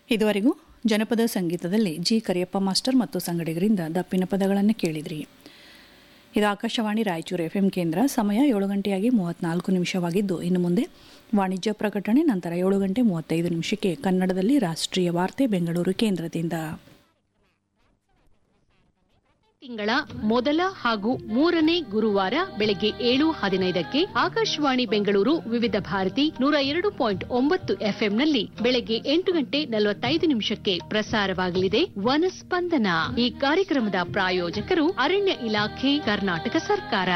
ಇದುವರೆಗೂ ಜನಪದ ಸಂಗೀತದಲ್ಲಿ ಜಿ ಕರಿಯಪ್ಪ ಮಾಸ್ಟರ್ ಮತ್ತು ಸಂಗಡಿಗರಿಂದ ದಪ್ಪಿನ ಪದಗಳನ್ನು ಕೇಳಿದ್ರಿ ಇದು ಆಕಾಶವಾಣಿ ರಾಯಚೂರು ಎಫ್ಎಂ ಕೇಂದ್ರ ಸಮಯ ಏಳು ಗಂಟೆಯಾಗಿ ಮೂವತ್ನಾಲ್ಕು ನಿಮಿಷವಾಗಿದ್ದು ಇನ್ನು ಮುಂದೆ ವಾಣಿಜ್ಯ ಪ್ರಕಟಣೆ ನಂತರ ಏಳು ಗಂಟೆ ಮೂವತ್ತೈದು ನಿಮಿಷಕ್ಕೆ ಕನ್ನಡದಲ್ಲಿ ರಾಷ್ಟ್ರೀಯ ವಾರ್ತೆ ಬೆಂಗಳೂರು ಕೇಂದ್ರದಿಂದ ತಿಂಗಳ ಮೊದಲ ಹಾಗೂ ಮೂರನೇ ಗುರುವಾರ ಬೆಳಗ್ಗೆ ಏಳು ಹದಿನೈದಕ್ಕೆ ಆಕಾಶವಾಣಿ ಬೆಂಗಳೂರು ವಿವಿಧ ಭಾರತಿ ನೂರ ಎರಡು ಪಾಯಿಂಟ್ ಒಂಬತ್ತು ಎಫ್ಎಂನಲ್ಲಿ ಬೆಳಗ್ಗೆ ಎಂಟು ಗಂಟೆ ನಲವತ್ತೈದು ನಿಮಿಷಕ್ಕೆ ಪ್ರಸಾರವಾಗಲಿದೆ ವನಸ್ಪಂದನ ಈ ಕಾರ್ಯಕ್ರಮದ ಪ್ರಾಯೋಜಕರು ಅರಣ್ಯ ಇಲಾಖೆ ಕರ್ನಾಟಕ ಸರ್ಕಾರ